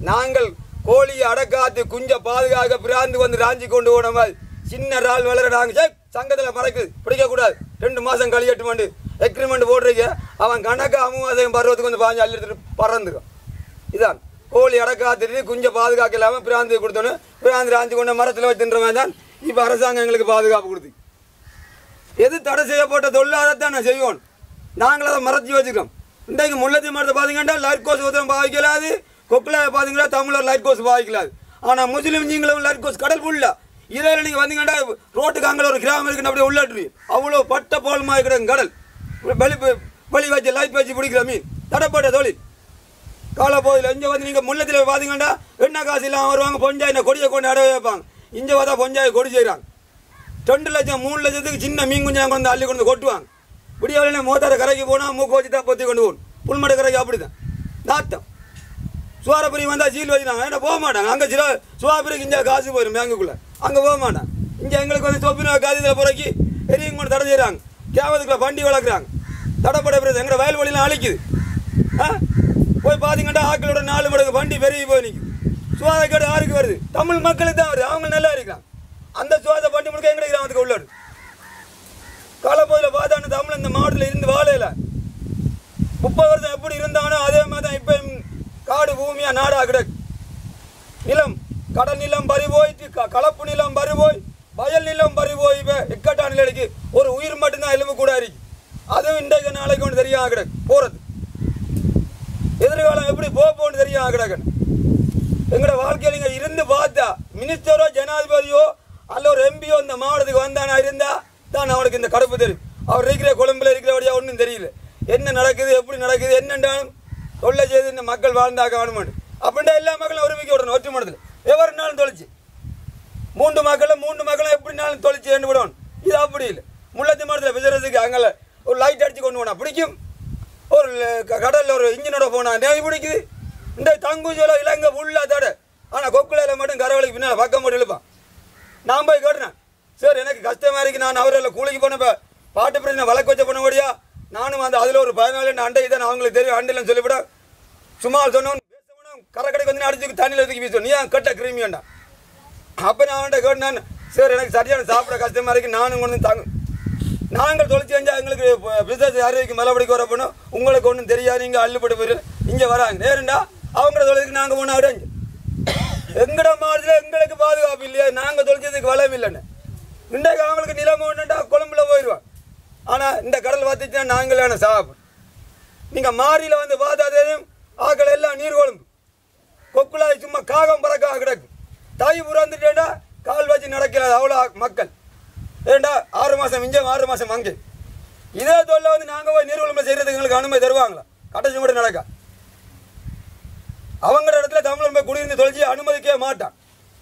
நாங்கள் கோழியை அடக்காத்து குஞ்ச பாதுகாக்க பிராந்து வந்து ராஞ்சி கொண்டு போன மாதிரி சின்ன இறால் வளர நாங்கள் சே சங்கத்தில் மறைக்குது பிடிக்கக்கூடாது ரெண்டு மாதம் கழியட்டு மாண்டு எக்ரிமெண்ட் போடுறீங்க அவன் கணக்கு அமாவாசையும் பருவத்துக்கு வந்து பாஞ்சு அள்ளி எடுத்துட்டு பறந்துடும் இதான் கோழி அடக்காத்துட்டு குஞ்ச பாதுகாக்க இல்லாமல் பிராந்தி கொடுத்தோன்னு பிராந்தி ராஞ்சி கொண்ட மரத்தில் வச்சு தின்ற மாதிரி தான் இப்போ அரசாங்கம் எங்களுக்கு பாதுகாப்பு கொடுத்து எது தடை செய்யப்பட்ட தொழில் அதைத்தான் நான் செய்வோம் நாங்கள் அதை மறைச்சி வச்சுக்கிறோம் இன்றைக்கு முல்லத்தி மரத்தை பார்த்தீங்கன்னா லைட் கோஸ் உதரம் பாவிக்கலாது கொக்கில் பார்த்தீங்கன்னா தமிழர் லைட் கோஸ் பாவிக்கலாது ஆனால் முஸ்லீம் நீங்களும் லைட் கோஸ் கடல் புள்ள இதில் நீங்கள் வந்தீங்கன்னா ரோட்டுக்கு அங்கே ஒரு கிராமம் இருக்குன்னு அப்படியே உள்ளாட்டு அவ்வளோ பட்ட போல் மாதிரி கிடக்கு கடல் வெளி வெளி வச்சு லைட் வச்சு பிடிக்கிற மீன் தடைப்பட்ட தொழில் காலப்போதில் இங்கே வந்து நீங்கள் முள்ளத்தில் பார்த்தீங்கன்னா என்ன காசு இல்லாமல் வருவாங்க பொஞ்சாய் இந்த கொடியை கொண்டு அடைய வைப்பாங்க இங்கே பார்த்தா பொஞ்சாய் கொடி செய்கிறாங்க ரெண்டு லட்சம் மூணு லட்சத்துக்கு சின்ன மீன் குஞ்சு கொண்டு வந்து அள்ளி கொண்டு வந்து கொட்டுவாங்க விடியாவிலே மோத்தார கரைக்கு போனால் மூக்கு வச்சு தான் பொத்தி கொண்டு போகணும் புல்மடை கரைக்கு அப்படி தான் நாத்தம் சுவாரபுரி வந்தால் சீல் வச்சுனாங்க ஏன்னா போக மாட்டாங்க அங்கே சில சுவாபுரிக்கு இங்கே காசு போயிடும் பேங்குக்குள்ளே அங்கே போக மாட்டாங்க இங்கே எங்களுக்கு வந்து தொப்பின காதியில் புறக்கி எரியும் கொண்டு தடை செய்கிறாங்க கேவதுக்குள்ள வண்டி வளர்க்குறாங்க தடைப்பட பிறகு எங்களை வயல்வெளியெலாம் அழிக்குது ஆ போய் பார்த்தீங்கன்னா ஆக்களோட நாலு மடங்கு வண்டி பெருகி போய் நிற்கும் சுவாதக்கேடு யாருக்கு வருது தமிழ் மக்களுக்கு தான் வருது அவங்க நல்லா இருக்காங்க அந்த சுவாத வண்டி முழுக்க எங்களுக்கு கிராமத்துக்கு உள்ளாடு காலப்போதில் பார்த்தா தமிழ் இந்த மாவட்டத்தில் இருந்து வாழையில முப்பது வருஷம் எப்படி இருந்தானோ அதே மாதிரி தான் இப்போ காடு பூமியாக நாடாக கிடக்கு நிலம் கடல் நிலம் பறி போயிட்டு க- கலப்பு நிலம் பறி போய் வயல் நிலம் பறி போய் இப்போ இக்கட்டான நிலைக்கு ஒரு உயிர் மட்டும்தான் எலும்பு கூட இருக்கு அதுவும் இன்றைக்கு நாளைக்கு ஒன்று தெரியாம கிடக்கு போகிறது எதிர்காலம் எப்படி போக போகணும்னு தெரியாம கிடக்குன்னு எங்களோட வாழ்க்கையில் இங்கே இருந்து பார்த்தா மினிஸ்டரோ ஜனாதிபதியோ அல்ல ஒரு எம்பியோ இந்த மாவட்டத்துக்கு வந்தானா இருந்தா தான் அவனுக்கு இந்த கடுப்பு தெரியும் அவர் இருக்கிற கொழும்புல இருக்கிறபடியா ஒன்றும் தெரியல என்ன நடக்குது எப்படி நடக்குது என்னென்றாலும் தொல்லை செய்து இந்த மக்கள் வாழ்ந்தாக்க வேணுமாண்டு அப்படின்டா எல்லா மக்களும் ஒருமிக்க விடணும் ஒற்றை மனத்தில் எவருனாலும் தொலைச்சு மூன்று மக்களும் மூன்று மக்களும் எப்படினாலும் தொலைச்சு ஏண்டு விடணும் இது அப்படி இல்லை முள்ளத்தி மரத்தில் விசுறதுக்கு அங்கே ஒரு லைட் அடிச்சு கொண்டு போனா பிடிக்கும் ஒரு ல- கடல்ல ஒரு இன்ஜினோட போனா நேவி பிடிக்குது இந்த தங்குஞ்சோல இலங்கை ஃபுல்லாக தடை ஆனால் கொக்குலையில் மட்டும் கரவழிக்கு பின்னால் பக்கம் போட்டு இழுப்பான் நான் போய் கேட்டேன் சார் எனக்கு கஷ்டமா இருக்கு நான் அவரில் கூலிக்கு போனப்ப பாட்டு பிரச்சனை வழக்கு வச்ச பண்ணபடியா நானும் அந்த அதில் ஒரு பதினாலு அண்டை தான் அவங்களுக்கு தெரியும் அண்டையிலும் சொல்லிவிட சும்மா சொன்னவன் பேசவனும் கரை கடைக்கு வந்து அடிச்சு தண்ணியில் தூக்கி வீசுவோம் நீ ஏன் கட்ட கிருமி வேண்டாம் அப்போ நான் அவன்கிட்ட கேட்டேன் சார் எனக்கு சரியான சாப்பிட கஷ்டமா இருக்கு நானும் கொண்டு வந்து தாங்க நாங்கள் தொலைச்சி செஞ்சா எங்களுக்கு பிசினஸ் அறிவிக்கு மலபடிக்கு வரப்போனோம் உங்களுக்கு ஒன்றும் தெரியாது நீங்கள் அள்ளுப்பட்டு போயிரு இங்கே வராங்க நேருண்டா அவங்கள தொழிலுக்கு நாங்கள் போனால் அடைஞ்சு எங்கட மாவட்டத்தில் எங்களுக்கு பாதுகாப்பு இல்லையா நாங்கள் தொலைச்சதுக்கு வளம் இல்லைன்னு இன்றைக்கு அவங்களுக்கு நிலம் ஒன்றுண்டா கொழும்புல போயிடுவான் ஆனால் இந்த கடல் பார்த்துச்சுன்னா நாங்களே சாப்பிடும் நீங்கள் மாரியில் வந்து பார்த்தா தெரியும் ஆக்கள் எல்லாம் நீர் கொழும்பு கொக்குலாய் சும்மா காகம் பறக்காக கிடக்கு தாய் புறாந்துட்டேடா கால் வச்சு நடக்கிறாது அவ்வளோ மக்கள் ஏண்டா ஆறு மாதம் இங்கே ஆறு மாதம் அங்கே இதே தொல்லை வந்து நாங்கள் போய் நீர்வளம் செய்கிறதுக்கு எங்களுக்கு அனுமதி தருவாங்களா கடைசி மட்டும் நடக்க அவங்கள இடத்துல தமிழன் போய் குடியிருந்து தொலைச்சி அனுமதிக்கவே மாட்டான்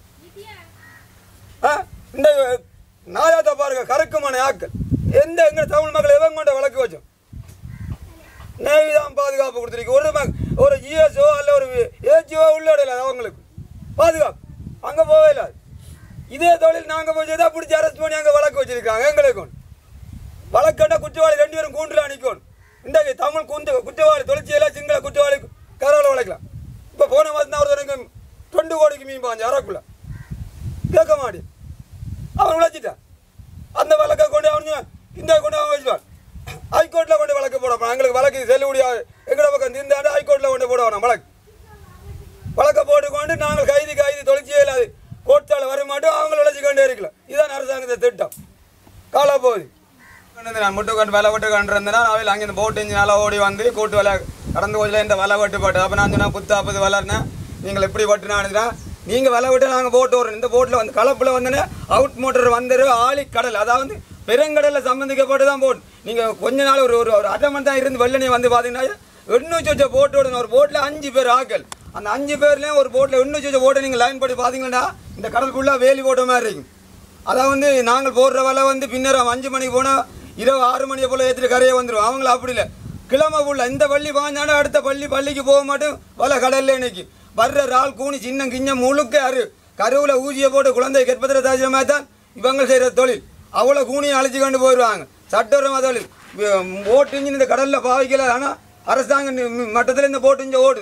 ஆ இந்த நாயாத்த பாருங்க கறக்குமான ஆக்கள் எந்த எங்க தமிழ் மக்கள் எவங்க கொண்ட வழக்கு வச்சோம் நேவி தான் பாதுகாப்பு கொடுத்துருக்கு ஒரு மக் ஒரு ஜிஎஸ்ஓ அல்ல ஒரு ஏஜிஓ உள்ளோட அவங்களுக்கு பாதுகாப்பு அங்கே போகவே இல்லை இதே தொழில் நாங்கள் போய் செய்தால் பிடிச்சி அரெஸ்ட் பண்ணி அங்கே வழக்கு வச்சிருக்காங்க எங்களுக்கு ஒன்று வழக்கண்டா குற்றவாளி ரெண்டு பேரும் கூண்டில் அணிக்கணும் இன்றைக்கு தமிழ் குந்த குற்றவாளி தொழிற்சியில் சிங்கள குற்றவாளி கரவில் வளைக்கலாம் இப்போ போன மாதம் தான் ஒரு வரைக்கும் ரெண்டு கோடிக்கு மீன் பாஞ்சு அரைக்குள்ள கேட்க மாட்டேன் அவன் உழைச்சிட்டான் அந்த வழக்கை கொண்டு அவன் இந்த கொண்டு அவன் வச்சுவான் ஹைகோர்ட்டில் கொண்டு வழக்கு போட போறான். எங்களுக்கு வழக்கு செல்லுபடியாக எங்கட பக்கம் தீர்ந்தாண்டு ஹைகோர்ட்டில் கொண்டு போட வேணாம் வழக்கு வழக்கை போட்டுக்கொண்டு நாங்கள் கைதி கைதி தொலைச்சியே இல்லாது கோர்ட்டால் வர மாட்டோம் அவங்கள உழைச்சி கொண்டே இருக்கலாம் இதான் அரசாங்கத்தை திட்டம் காலா போகுது நான் முட்டு கொண்டு வேலை விட்டு கொண்டு இருந்தேன்னா அவையில் அங்கே இந்த போட்டு இஞ்சினால ஓடி வந்து கூட்டு வேலை கடந்து கொஞ்சம் இந்த வேலை வெட்டு போட்டு அப்போ நான் சொன்னா புத்து அப்பது வளர்னேன் நீங்கள் எப்படி வெட்டுனானுங்கிறா நீங்கள் வேலை விட்டு நாங்கள் போட்டு வரோம் இந்த போட்டில் வந்து கலப்பில் வந்தோன்னே அவுட் மோட்டர் வந்துரு ஆழி கடல் அதாவது பெருங்கடலில் சம்மந்திக்கப்பட்டு தான் போட்டு நீங்கள் கொஞ்ச நாள் ஒரு ஒரு ஒரு அரை மணி தான் இருந்து வெள்ளனே வந்து பார்த்தீங்கன்னா எண்ணூற்றி வச்ச போட்டு விடணும் ஒரு போட்டில் அஞ்சு பேர் ஆக்கள் அந்த அஞ்சு பேர்லேயும் ஒரு போட்டில் எண்ணூற்றி வச்ச போட்டை நீங்கள் லைன் போட்டு பார்த்தீங்கன்னா இந்த கடலுக்குள்ளே வேலி போட்ட மாதிரி இருக்கும் அதான் வந்து நாங்கள் போடுற வேலை வந்து பின்னர் அஞ்சு மணிக்கு போனால் இரவு ஆறு மணியை போல் ஏற்றிட்டு கரையை வந்துடும் அவங்கள அப்படி இல்லை கிழமை உள்ள இந்த பள்ளி பாஞ்சாலும் அடுத்த பள்ளி பள்ளிக்கு போக மாட்டோம் வலை கடல்ல இன்னைக்கு வர்ற ரால் கூனி சின்ன கிண்ண முழுக்க அரு கருவில் ஊசியை போட்டு குழந்தை கற்பத்திர தாஜிர மாதிரி தான் இவங்க செய்கிற தொழில் அவ்வளோ கூனியை அழைச்சி கொண்டு போயிடுவாங்க சட்டரமாக தொழில் வி- போட்டு இன்ஜின் இந்த கடலில் பாவிக்கல ஆனால் அரசாங்க மட்டத்தில் இந்த போட்டு இங்கே ஓடுது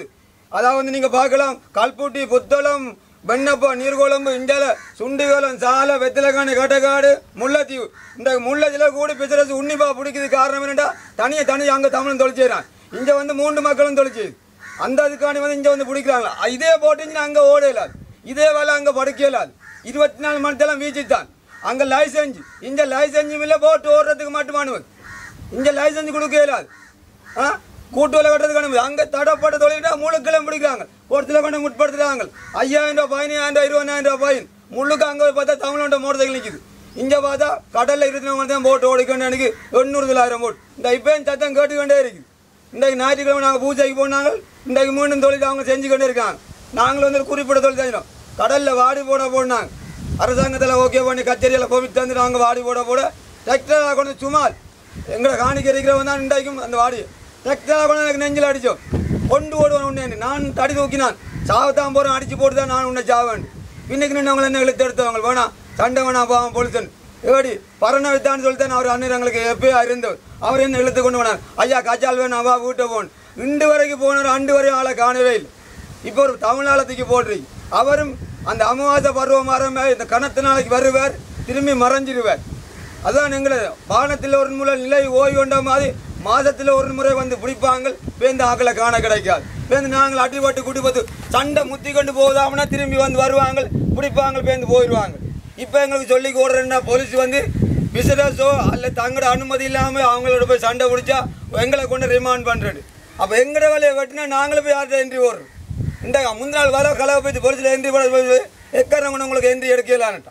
அதாவது நீங்கள் பார்க்கலாம் கல்பூட்டி புத்தளம் வெண்ணப்பா நீர்குழம்பு இண்டல சுண்டிகுளம் சாலை வெத்திலக்காணி கட்டக்காடு முல்லைத்தீவு இந்த முல்லைத்தில் கூடி பிசினஸ் உன்னிப்பா பிடிக்குது காரணம் என்னடா தனியாக தனியாக அங்கே தமிழும் தொலைச்சிடுறான் இங்கே வந்து மூன்று மக்களும் தொலைச்சி அந்த அதுக்காண்டி வந்து இங்கே வந்து பிடிக்கிறாங்களா இதே போட்டுச்சுன்னா அங்கே ஓட இயலாது இதே வேலை அங்கே படுக்க இயலாது இருபத்தி நாலு மணி நேரம் வீச்சு தான் அங்கே லைசன்ஸ் இங்கே லைசன்ஸும் இல்லை போட்டு ஓடுறதுக்கு மட்டுமானுவது இங்கே லைசன்ஸ் கொடுக்க இயலாது ஆ கூட்டு வேலை கட்டுறதுக்கு அனுமதி அங்கே தடப்பட்ட தொழில்டா முழுக்கெல்லாம் பிடிக்கிறாங்க ஒருத்தர் கொண்டு முற்படுத்துறாங்க ஐயாயிரம் ரூபாய் பதினாயிரம் இருபதாயிரம் ரூபாய் பயன் முழுக்க அங்கே போய் பார்த்தா தமிழ்நாட்டு மோட்டர் சைக்கிள் நிற்குது இங்கே பார்த்தா கடலில் இருக்கிறவங்க தான் போட்டு ஓடிக்கொண்டு எனக்கு எண்ணூறு தொள்ளாயிரம் போட்டு இந்த இப்போயும் சத்தம் கேட்டுக்கொண்டே இருக்குது இன்றைக்கு ஞாயிற்றுக்கிழமை நாங்கள் பூஜைக்கு போனாங்க இன்றைக்கு மீண்டும் தொழில் அவங்க செஞ்சு கொண்டே இருக்காங்க நாங்களும் வந்து ஒரு குறிப்பிட்ட தொழில் செஞ்சோம் கடலில் வாடி போட போனாங்க அரசாங்கத்தில் ஓகே பண்ணி கச்சேரியில் போய் தந்து நாங்கள் வாடி போட போட டிராக்டராக கொண்டு சுமார் எங்களை காணிக்க இருக்கிறவன் தான் இன்றைக்கும் அந்த வாடி டிராக்டராக கொண்டு எனக்கு நெஞ்சில் அடித்தோம் கொண்டு ஓடுவேன் உன்னை நான் தடி தூக்கினான் சாவத்தான் போகிறேன் அடிச்சு போட்டு தான் நான் உன்னை சாவேன் இன்னைக்கு நின்றவங்களை என்ன இழுத்து எடுத்தவங்க வேணாம் சண்டை வேணாம் போவான் போலீசன் ஏடி பரண வித்தான்னு சொல்லிட்டு அவர் அண்ணன் எங்களுக்கு எப்பயோ இருந்தவர் அவர் என்ன இழுத்து கொண்டு போனார் ஐயா காய்ச்சால் வேணும் அவா வீட்டை போகணும் இண்டு வரைக்கும் போனார் அண்டு வரையும் ஆளை காணவே இல்லை இப்போ ஒரு தமிழாளத்துக்கு போடுறீங்க அவரும் அந்த அமாவாசை பருவம் மரம் இந்த கணத்து நாளைக்கு வருவார் திரும்பி மறைஞ்சிருவார் அதான் எங்களை வானத்தில் ஒரு முறை நிலை ஓய்வு கொண்ட மாதிரி மாதத்தில் ஒரு முறை வந்து பிடிப்பாங்க பேருந்து ஆக்களை காண கிடைக்காது பேருந்து நாங்கள் அடிபட்டு குடி பார்த்து சண்டை முத்தி கொண்டு போதாமனா திரும்பி வந்து வருவாங்க பிடிப்பாங்க பேருந்து போயிடுவாங்க இப்போ எங்களுக்கு சொல்லி கூடுறேன்னா போலீஸ் வந்து விசிட்டர்ஸோ அல்ல தங்களோட அனுமதி இல்லாமல் அவங்களோட போய் சண்டை பிடிச்சா எங்களை கொண்டு ரிமாண்ட் பண்ணுறது அப்போ எங்களோட வேலையை வெட்டினா நாங்களும் போய் யார்கிட்ட என்ட்ரி ஓடுறோம் இந்த முந்தின நாள் வர கலவை போய் போலீஸில் என்ட்ரி போட போய் எக்காரங்க உங்களுக்கு என்ட்ரி எடுக்கலான்ட்டான்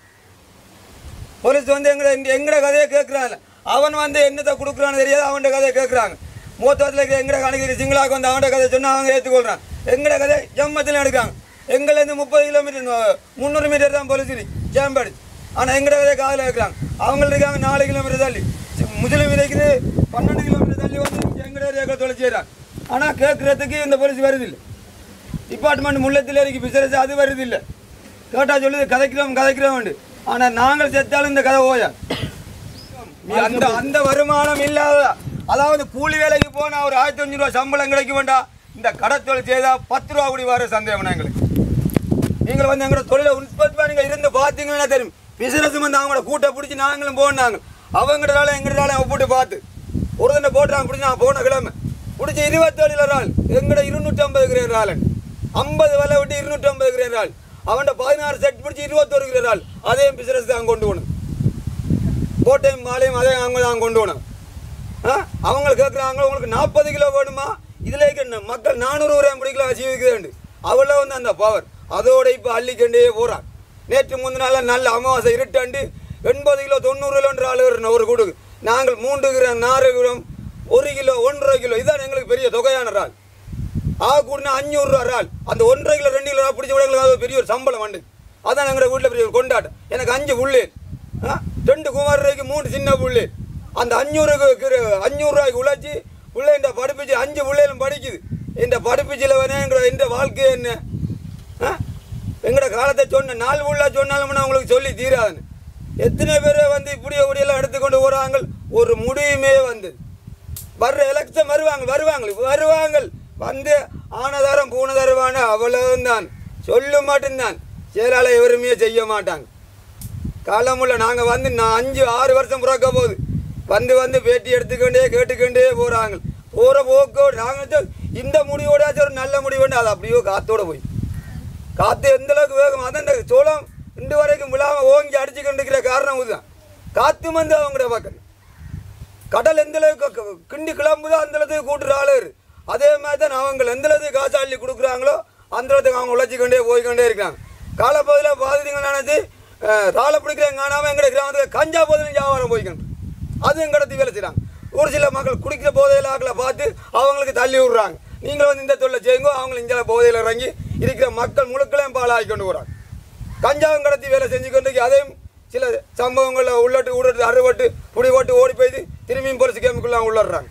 போலீஸ் வந்து எங்களை எங்கட கதையை கேட்குறாங்க அவன் வந்து என்னத்தை கொடுக்குறான்னு தெரியாது அவன்கிட்ட கதையை கேட்குறாங்க மூத்தத்தில் இருக்கிற எங்கட கணக்கு சிங்களாக்கு வந்து அவன்கிட்ட கதை சொன்னால் அவங்க ஏற்றுக்கொள்கிறான் எங்கட கதை ஜம்மத்தில் எடுக்காங்க எங்கள்லேருந்து முப்பது கிலோமீட்டர் முந்நூறு மீட்டர் தான் போலீஸ் சேம்பாடு ஆனால் எங்கட கதையை காதில் வைக்கிறாங்க அவங்க இருக்காங்க நாலு கிலோமீட்டர் தள்ளி முஸ்லீம் இருக்குது பன்னெண்டு கிலோமீட்டர் தள்ளி வந்து எங்கட ஏரியாக்கள் தொலைச்சிடுறாங்க ஆனால் கேட்குறதுக்கு இந்த போலீஸ் வருதில்லை டிபார்ட்மெண்ட் முள்ளத்தில் இருக்கு பிசினஸ் அது வருது இல்லை கேட்டா சொல்லுது கதைக்கிறோம் கதைக்கிறோம் ஆனால் நாங்கள் செத்தாலும் இந்த கதை ஓயா அந்த அந்த வருமானம் இல்லாத அதாவது கூலி வேலைக்கு போனால் ஒரு ஆயிரத்தி அஞ்சு ரூபா சம்பளம் கிடைக்க வேண்டாம் இந்த கடத்தொழில் செய்தால் பத்து ரூபா கூடி வர சந்தேகம் எங்களுக்கு நீங்கள் வந்து எங்களோட தொழிலை உற்பத்தி நீங்கள் இருந்து பார்த்தீங்கன்னா தெரியும் பிசினஸ் வந்து அவங்களோட கூட்ட பிடிச்சி நாங்களும் போனாங்க அவங்களால எங்களால ஒப்பிட்டு பார்த்து ஒரு தண்டை போட்டுறாங்க பிடிச்சி நான் போன கிழமை பிடிச்சி இருபத்தேழு ஆள் எங்கட இருநூற்றி ஐம்பது கிரேர் ஆள் ஐம்பது விலை விட்டு இருநூற்றி ஐம்பது கிரேர் ஆள் அவன்கிட்ட பதினாறு செட் பிடிச்சி இருபத்தொரு கிரேர் ஆள் அதே பிசினஸ் தான் கொண்டு போகணும் கோட்டையும் மாலையும் அதே அவங்க தான் கொண்டு போகணும் ஆ அவங்க கேட்குறாங்க உங்களுக்கு நாற்பது கிலோ வேணுமா இதில் இருக்க மக்கள் நானூறு கிராம் பிடிக்கல ஜீவிக்குது அவ்வளோ வந்து அந்த பவர் அதோட இப்போ அள்ளிக்கண்டே போகிறான் நேற்று முந்தின நாள் நல்ல அமாவாசை இருட்டாண்டு எண்பது கிலோ தொண்ணூறு கிலோன்ற ஆள் வரணும் ஒரு கூடுக்கு நாங்கள் மூன்று கிராம் நாலு கிராம் ஒரு கிலோ ஒன்றரை கிலோ இதுதான் எங்களுக்கு பெரிய தொகையான இறால் ஆ கூடனா அஞ்சூறு ரூபா இறால் அந்த ஒன்றரை கிலோ ரெண்டு கிலோ பிடிச்ச கூட எங்களுக்கு அது பெரிய ஒரு சம்பளம் வந்து அதான் எங்களோட வீட்டில் பெரிய ஒரு கொண்டாட்டம் எனக்கு அஞ்சு புள்ளு ஆ ரெண்டு குமார் ரூபாய்க்கு மூணு சின்ன புள்ளு அந்த அஞ்சூறுக்கு அஞ்சூறு ரூபாய்க்கு உழைச்சி பிள்ளை இந்த படிப்பிச்சு அஞ்சு பிள்ளைகளும் படிக்குது இந்த படிப்பிச்சில் வேணா எங்களோட இந்த வாழ்க்கை என்ன ஆ எங்களோட காலத்தை சொன்ன நாள் ஃபுல்லாக சொன்னாலும் நான் உங்களுக்கு சொல்லி தீராதுன்னு எத்தனை பேர் வந்து இப்படி இப்படியெல்லாம் எடுத்துக்கொண்டு போகிறாங்க ஒரு முடிவுமே வந்தது வர்ற எலெக்ஷன் வருவாங்க வருவாங்க வருவாங்க வந்து ஆனதாரம் பூனதரவான அவ்வளவுதான் சொல்ல மாட்டேன்தான் செயலாளர் எவருமே செய்ய மாட்டாங்க காலமுள்ள நாங்கள் வந்து நான் அஞ்சு ஆறு வருஷம் பிறக்க போகுது வந்து வந்து பேட்டி எடுத்துக்கொண்டே கேட்டுக்கொண்டே போகிறாங்க போகிற போக்கோடு நாங்கள் இந்த முடிவோடாச்சும் ஒரு நல்ல முடிவுண்டு அது அப்படியோ காத்தோட போய் காற்று எந்த அளவுக்கு வேகம் அதான் இந்த சோளம் இன்று வரைக்கும் விழாமல் ஓங்கி அடிச்சு கொண்டிருக்கிற காரணம் இதுதான் காற்று வந்து அவங்களோட பக்கம் கடல் எந்த அளவுக்கு க- கிண்டி கிளம்புதோ அந்த அளவுக்கு கூட்டுற ஆளு அதே மாதிரி தான் அவங்க எந்த அளவுக்கு காசு அள்ளி கொடுக்குறாங்களோ அந்த அளவுக்கு அவங்க உழைச்சிக்கொண்டே போய்க்கொண்டே இருக்காங்க காலப்பகுதியில் பாதிங்க நினச்சி ராளை பிடிக்கிறவங்க காணாமல் எங்களுடைய கிராமத்தில் கஞ்சா போதிலும் வியாபாரம் போய்க்கணும் அதுவும் கடத்தி வேலை செய்கிறாங்க ஒரு சில மக்கள் குடிக்கிற போதையில் ஆக்களை பார்த்து அவங்களுக்கு தள்ளி விடுறாங்க நீங்களும் வந்து இந்த தொழிலை செய்யுங்க அவங்களும் இந்த போதையில் இறங்கி இருக்கிற மக்கள் முழுக்களையும் பாலாகி கொண்டு போகிறாங்க கஞ்சாவும் கடத்தி வேலை செஞ்சு கொண்டு அதையும் சில சம்பவங்களில் உள்ளட்டு ஊடட்டு அறுபட்டு புடி போட்டு ஓடி போய் திரும்பியும் போலீஸ் கேமுக்குள்ள உள்ளடுறாங்க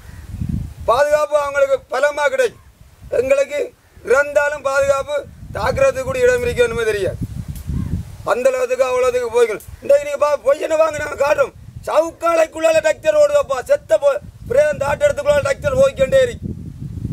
பாதுகாப்பு அவங்களுக்கு பலமாக கிடைக்கும் எங்களுக்கு இறந்தாலும் பாதுகாப்பு தாக்குறதுக்கு கூட இடம் இருக்கணுமே தெரியாது அந்த அளவுக்கு அவ்வளோதுக்கு போய்க்கணும் இந்த நீங்கள் பா பொய்யனை வாங்க நாங்கள் காட்டுறோம் சவுக்காலைக்குள்ளால டாக்டர் ஓடுதப்பா செத்த போ பிரேதம் தாட்டு இடத்துக்குள்ளால டாக்டர் போய்க்கொண்டே இருக்கு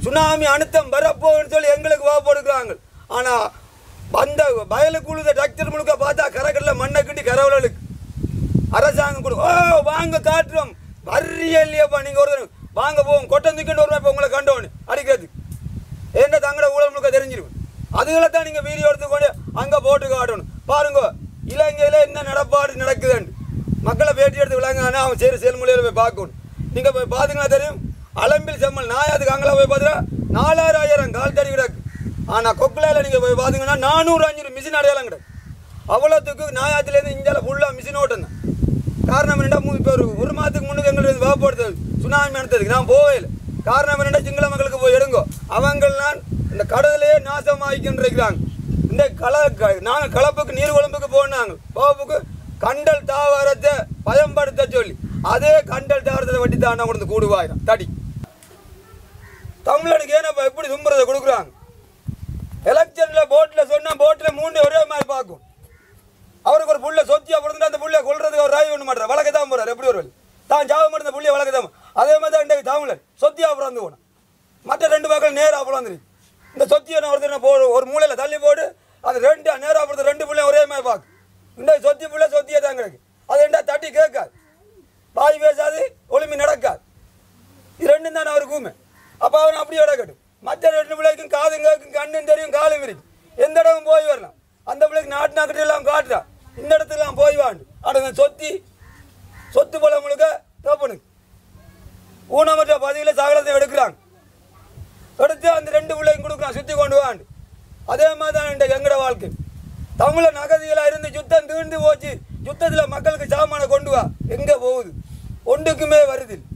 சுனாமி அழுத்தம் வரப்போகுன்னு சொல்லி எங்களுக்கு வாப்பு கொடுக்குறாங்க ஆனால் அந்த வயலுக்கு உழுத டாக்டர் முழுக்க பார்த்தா கரைக்கடல மண்ணை கிட்டி கரவலுக்கு அரசாங்கம் கொடு ஓ வாங்க காட்டுறோம் வர்றிய இல்லையாப்பா நீங்கள் ஒரு வாங்க போவோம் கொட்டம் தூக்கிட்டு வருவோம் இப்போ உங்களை கண்டோன்னு அடிக்கிறதுக்கு என்ன தங்கட ஊழல் முழுக்க தெரிஞ்சிருக்கும் அதுகளை தான் நீங்கள் வீடியோ எடுத்துக்கொண்டு அங்கே போட்டு காட்டணும் பாருங்க இலங்கையில் என்ன நடப்பாடு நடக்குதுன்னு மக்களை பேட்டி எடுத்து விளங்கானா அவன் சரி செயல்முறையில் போய் பார்க்கணும் நீங்கள் போய் பார்த்தீங்கன்னா தெரியும் அலம்பில் செம்மல் நாயாதுக்கு அங்கே போய் பார்த்தீங்கன்னா நாலாயிரம் கால் தடி கிடக்கு ஆனால் கொக்குலாயில் நீங்கள் போய் பார்த்தீங்கன்னா நானூறு அஞ்சூறு மிஷின் அடையாளம் கிடக்கு அவ்வளோத்துக்கு நாயாத்துலேருந்து இந்தியாவில் ஃபுல்லாக மிஷின் ஓட்டம் தான் காரணம் என்னடா இப்போ ஒரு ஒரு மாதத்துக்கு முன்னுக்கு எங்களுக்கு வாப்படுத்தது சுனாமி நடத்ததுக்கு நான் போவே இல்லை காரணம் என்னடா சிங்கள மக்களுக்கு போய் எடுங்கோ அவங்கெல்லாம் இந்த கடலையே நாசமாகிக்கின்றிருக்கிறாங்க இந்த கல நாங்கள் கலப்புக்கு நீர் குழம்புக்கு போனாங்க போப்புக்கு கண்டல் தாவரத்தை பயன்படுத்த சொல்லி அதே கண்டல் தாவரத்தை வட்டி தாண்டா கொண்டு கூடுவாயிரம் தடி தமிழனுக்கு ஏன்னா இப்ப எப்படி தும்புறதை கொடுக்குறாங்க எலெக்ஷனில் போட்டில் சொன்னால் போட்டில் மூணு ஒரே மாதிரி பார்க்கும் அவருக்கு ஒரு புள்ள சொத்தியா பிறந்து அந்த புள்ளைய கொள்றதுக்கு அவர் ராய் ஒன்று மாட்டார் வழக்க தான் போறாரு எப்படி ஒரு தான் ஜாபம் பண்ண புள்ளைய வழக்க தான் அதே மாதிரி தான் இன்றைக்கு தமிழர் சொத்தியா பிறந்து போனோம் மற்ற ரெண்டு மக்கள் நேராக பிறந்துருக்கு இந்த சொத்தியை நான் ஒருத்தர் போடு ஒரு மூலையில் தள்ளி போடு அது ரெண்டு நேராக பிறந்த ரெண்டு பிள்ளையும் ஒரே மாதிரி பார்க்கும் இன்றைக்கு சொத்தி பிள்ளை சொத்தியே தான் கிடக்கு அது என்ன தட்டி கேட்காது வாய் பேசாது ஒளிமி நடக்காது இது ரெண்டும் தானே அவருக்கு ஊமை அப்போ அவன் அப்படியே கிடக்கட்டும் மற்ற ரெண்டு பிள்ளைக்கும் காதும் கேட்கும் கண்ணும் தெரியும் காலும் இருக்கும் எந்த இடமும் போய் வரலாம் அந்த பிள்ளைக்கு நாட்டு நாக்கிட்ட எல்லாம் காட்டுறான் இந்த இடத்துலாம் போய் வாண்டு அடங்க சொத்தி சொத்து போல முழுக்க தோப்பனுக்கு ஊனமற்ற பதவியில் சகலத்தை எடுக்கிறாங்க எடுத்து அந்த ரெண்டு பிள்ளையும் கொடுக்குறான் சுற்றி கொண்டு வாண்டு அதே மாதிரி தான் இன்றைக்கு எங்கட வாழ்க்கை தமிழன் அகதிகளாக இருந்து யுத்தம் தீர்ந்து போச்சு யுத்தத்தில் மக்களுக்கு சாமானை கொண்டு வா எங்கே போகுது ஒன்றுக்குமே வருது